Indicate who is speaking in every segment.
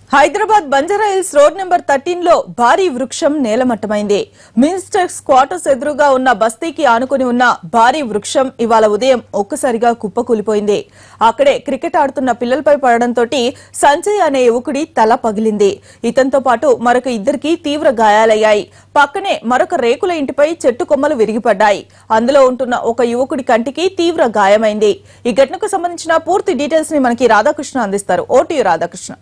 Speaker 1: Hyderabad Banjara Hills road number thirteen లో భారీ వృక్షం నేలమట్టమైంది మినిస్టర్స్ క్వార్టర్స్ ఎదురుగా ఉన్న బస్తీకి ఆనుకుని ఉన్న భారీ వృక్షం ఇవాళ ఉదయం ఒక్కసారిగా కుప్పకూలిపోయింది అక్కడే క్రికెట్ ఆడుతున్న పిల్లలపై పడడంతో సంజయ్ అనే యువకుడి తల పగిలింది ఇతనితో పాటు మరొక ఇద్దరికి తీవ్ర గాయాలయ్యాయి పక్కనే మరొక రేకుల ఇంటిపై చెట్టు కొమ్మలు విరిగిపడ్డాయి అందులో ఉంటున్న ఒక యువకుడి కంటికి తీవ్ర గాయమైంది ఈ ఘటనకు సంబంధించిన పూర్తి డీటెయిల్స్ ని మనకి రాధాకృష్ణ అందిస్తారు ఓటీ రాధాకృష్ణ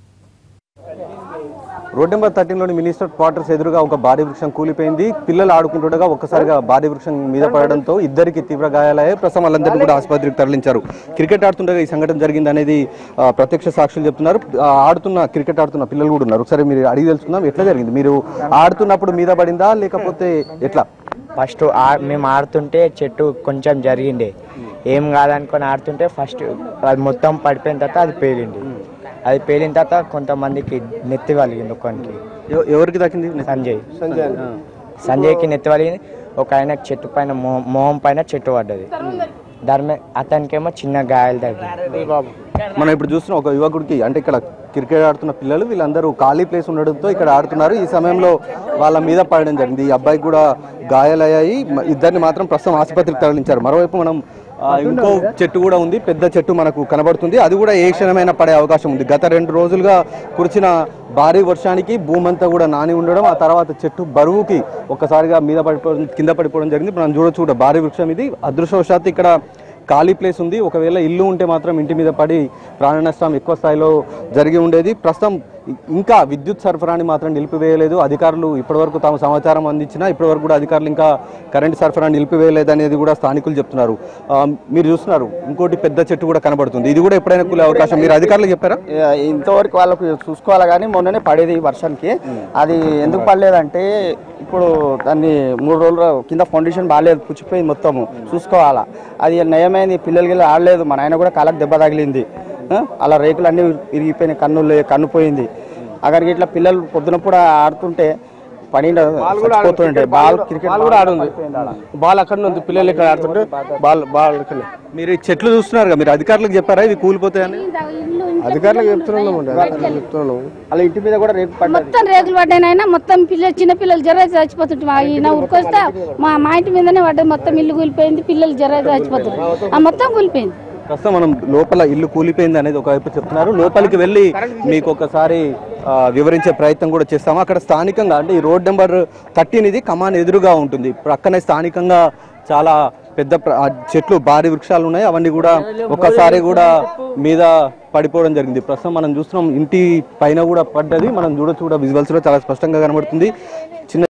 Speaker 2: రోడ్ నెంబర్ థర్టీన్లోని మినిస్టర్ క్వార్టర్స్ ఎదురుగా ఒక భారీ వృక్షం కూలిపోయింది పిల్లలు ఆడుకుంటుండగా ఒక్కసారిగా భారీ వృక్షం మీద పడడంతో ఇద్దరికి తీవ్ర గాయాలయ్యాయి ప్రస్తుతం వాళ్ళందరినీ కూడా ఆసుపత్రికి తరలించారు క్రికెట్ ఆడుతుండగా ఈ సంఘటన జరిగింది అనేది ఆ, ప్రత్యక్ష సాక్షులు చెప్తున్నారు ఆ, ఆడుతున్న క్రికెట్ ఆడుతున్న పిల్లలు కూడా ఉన్నారు ఒకసారి మీరు అడిగి తెలుసుకుందాం ఎట్లా జరిగింది మీరు ఆడుతున్నప్పుడు మీద పడిందా లేకపోతే ఎట్లా
Speaker 3: ఫస్ట్ ఆ- మేము ఆడుతుంటే చెట్టు కొంచెం జరిగిండే ఏం కాదనుకొని ఆడుతుంటే ఫస్ట్ అది మొత్తం పడిపోయిన తర్వాత అది పేలింది అది పేలిన తర్వాత కొంతమందికి నెత్తి వలిగింది ఒకనికి
Speaker 2: ఎవ- ఎవరికి దక్కింది
Speaker 3: సంజయ్ సంజయ్కి నెత్తి వలిగింది ఒక ఆయన చెట్టు పైన మొహం మొహం పైన చెట్టు పడ్డది దాని మీద అతనికేమో చిన్న గాయాలు తగ్గింది
Speaker 2: మనం ఇప్పుడు చూస్తున్న ఒక యువకుడికి అంటే ఇక్కడ క్రికెట్ ఆడుతున్న పిల్లలు వీళ్ళందరూ ఖాళీ ప్లేస్ ఉండడంతో ఇక్కడ ఆడుతున్నారు ఈ సమయంలో వాళ్ళ మీద పడడం జరిగింది ఈ అబ్బాయికి కూడా గాయాలయ్యాయి మ- ఇద్దరిని మాత్రం ప్రస్తుతం ఆసుపత్రికి తరలించారు మరోవైపు మనం ఆ, ఇంకో చెట్టు కూడా ఉంది పెద్ద చెట్టు మనకు కనబడుతుంది అది కూడా ఏ క్షణమైనా పడే అవకాశం ఉంది గత రెండు రోజులుగా కురిసిన భారీ వర్షానికి భూమంతా కూడా నాని ఉండడం ఆ తర్వాత చెట్టు బరువుకి ఒక్కసారిగా మీద పడిపోవడం కింద పడిపోవడం జరిగింది మనం చూడొచ్చు కూడా భారీ వృక్షం ఇది అదృష్టవశాత్తు ఇక్కడ ఖాళీ ప్లేస్ ఉంది ఒకవేళ ఇల్లు ఉంటే మాత్రం ఇంటి మీద పడి ప్రాణ నష్టం ఎక్కువ స్థాయిలో జరిగి ఉండేది ప్రస్తుతం ఇంకా విద్యుత్ సరఫరాని మాత్రం నిలిపివేయలేదు అధికారులు ఇప్పటివరకు తాము సమాచారం అందించినా ఇప్పటివరకు కూడా అధికారులు ఇంకా కరెంట్ సరఫరా నిలిపివేయలేదు అనేది కూడా స్థానికులు చెప్తున్నారు ఆ, మీరు చూస్తున్నారు ఇంకోటి పెద్ద చెట్టు కూడా కనబడుతుంది ఇది కూడా ఎప్పుడైనా కూలే అవకాశం మీరు అధికారులకు చెప్పారా
Speaker 4: ఇక ఇంతవరకు వాళ్ళకు చూసుకోవాలి కానీ మొన్ననే పడేది ఈ వర్షానికి అది ఎందుకు పడలేదంటే ఇప్పుడు దాన్ని మూడు రోజులు కింద ఫౌండేషన్ బాగాలేదు పుచ్చిపోయింది మొత్తము చూసుకోవాలా అది నయమైంది పిల్లలకి వెళ్ళి ఆడలేదు మా నాయన కూడా కాళ్ళకి దెబ్బ తగిలింది ఆ? అలా రేకులు అన్నీ విరిగిపోయినాయి కన్ను లే- కన్ను పోయింది అక్కడికి ఇట్లా పిల్లలు పొద్దున కూడా ఆడుతుంటే పని చచ్చిపోతుంటే బాల్ క్రికెట్
Speaker 5: బాల్ కూడా ఆడుంది బాల్ అక్కడ ఉంది పిల్లలు ఇక్కడ ఆడుతుంటే బాల్ బాల్ ఇక్కడ
Speaker 2: మీరు ఈ చెట్లు చూస్తున్నారు కదా మీరు అధికారులకు చెప్పారా ఇవి కూలిపోతాయని
Speaker 5: అధికారులకు చెప్తున్నాం అండి అధికారులకు చెప్తున్నాం
Speaker 4: అలా ఇంటి మీద కూడా రేపు పడ్డది
Speaker 6: మొత్తం రేకులు పడ్డాయినా మొత్తం పిల్లలు చిన్న పిల్లలు జర చచ్చిపోతుంటే మా ఈయన ఉరికొస్తే మా మా ఇంటి మీదనే పడ్డది మొత్తం ఇల్లు కూలిపోయింది పిల్లలు జర చచ్చిపోతుంటారు ఆ మొత్తం కూలిపోయింది
Speaker 2: ప్రస్తుతం మనం లోపల ఇల్లు కూలిపోయింది అనేది ఒకవైపు చెప్తున్నారు లోపలికి వెళ్ళి మీకు ఒకసారి ఆ, వివరించే ప్రయత్నం కూడా చేస్తాము అక్కడ స్థానికంగా అంటే ఈ రోడ్ నెంబర్ థర్టీన్ ఇది కమాన్ ఎదురుగా ఉంటుంది ప్రక్కనే స్థానికంగా చాలా పెద్ద ప్ర- ఆ చెట్లు భారీ వృక్షాలు ఉన్నాయి అవన్నీ కూడా ఒక్కసారి కూడా మీద పడిపోవడం జరిగింది ప్రస్తుతం మనం చూస్తున్నాం ఇంటి పైన కూడా పడ్డది మనం చూడొచ్చు కూడా విజువల్స్ లో చాలా స్పష్టంగా కనబడుతుంది చిన్న